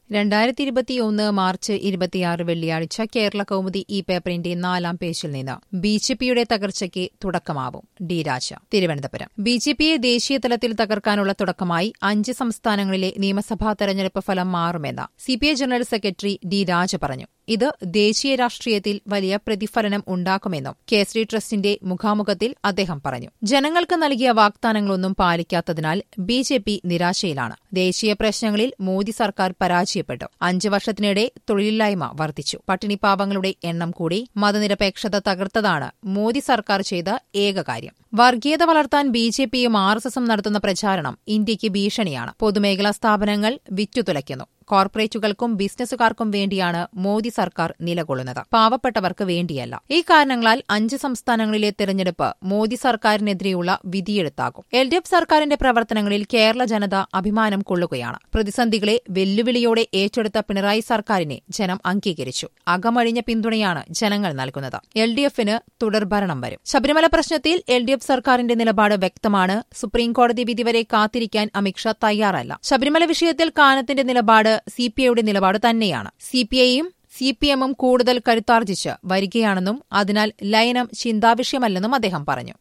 രണ്ടായിരത്തി ഇരുപത്തിയൊന്ന് മാർച്ച് ഇരുപത്തിയാറ് വെള്ളിയാഴ്ച കേരള കൗമുദി ഈ പേപ്പറിന്റെ നാലാം പേജിൽ നിന്ന് ബി ജെ പിയുടെ തകർച്ചയ്ക്ക് തുടക്കമാവും D Raja Thiruvananthapuram B J പിയെ ദേശീയ തലത്തിൽ തകർക്കാനുള്ള തുടക്കമായി അഞ്ച് സംസ്ഥാനങ്ങളിലെ നിയമസഭാ തെരഞ്ഞെടുപ്പ് ഫലം മാറുമെന്ന് CPI general secretary D Raja പറഞ്ഞു ഇത് ദേശീയ രാഷ്ട്രീയത്തിൽ വലിയ പ്രതിഫലനം ഉണ്ടാക്കുമെന്നും കേസരി ട്രസ്റ്റിന്റെ മുഖാമുഖത്തിൽ അദ്ദേഹം പറഞ്ഞു ജനങ്ങൾക്ക് നൽകിയ വാഗ്ദാനങ്ങളൊന്നും പാലിക്കാത്തതിനാൽ ബി ജെ പി നിരാശയിലാണ് ദേശീയ പ്രശ്നങ്ങളിൽ മോദി സർക്കാർ പരാജയപ്പെട്ടു അഞ്ച് വർഷത്തിനിടെ തൊഴിലില്ലായ്മ വർദ്ധിച്ചു പട്ടിണിപ്പാവങ്ങളുടെ എണ്ണം കൂടി മതനിരപേക്ഷത തകർത്തതാണ് മോദി സർക്കാർ ചെയ്ത ഏക കാര്യം വർഗീയത വളർത്താൻ ബി ജെ പിയും ആർ എസ് എസും നടത്തുന്ന പ്രചാരണം ഇന്ത്യയ്ക്ക് ഭീഷണിയാണ് പൊതുമേഖലാ സ്ഥാപനങ്ങൾ വിറ്റുതുലയ്ക്കുന്നു കോർപ്പറേറ്റുകൾക്കും ബിസിനസ്സുകാർക്കും വേണ്ടിയാണ് മോദി സർക്കാർ നിലകൊള്ളുന്നത് പാവപ്പെട്ടവർക്ക് വേണ്ടിയല്ല ഈ കാരണങ്ങളാൽ അഞ്ച് സംസ്ഥാനങ്ങളിലെ തെരഞ്ഞെടുപ്പ് മോദി സർക്കാരിനെതിരെയുള്ള വിധിയെഴുത്താകും എൽ ഡി എഫ് സർക്കാരിന്റെ പ്രവർത്തനങ്ങളിൽ കേരള ജനത അഭിമാനം കൊള്ളുകയാണ് പ്രതിസന്ധികളെ വെല്ലുവിളിയോടെ ഏറ്റെടുത്ത പിണറായി സർക്കാരിനെ ജനം അംഗീകരിച്ചു അകമഴിഞ്ഞ പിന്തുണയാണ് ജനങ്ങൾ നൽകുന്നത് എൽ ഡി എഫിന് തുടർഭരണം വരും ശബരിമല പ്രശ്നത്തിൽ എൽ ഡി എഫ് സർക്കാരിന്റെ നിലപാട് വ്യക്തമാണ് സുപ്രീംകോടതി വിധി വരെ കാത്തിരിക്കാൻ അമിത്ഷാ തയ്യാറല്ല ശബരിമല വിഷയത്തിൽ കാനത്തിന്റെ നിലപാട് സിപിഐയുടെ നിലപാട് തന്നെയാണ് സിപിഐയും സി പി എമ്മും കൂടുതൽ കരുത്താർജിച്ച് വരികയാണെന്നും അതിനാൽ ലയനം ചിന്താവിഷയമല്ലെന്നും അദ്ദേഹം പറഞ്ഞു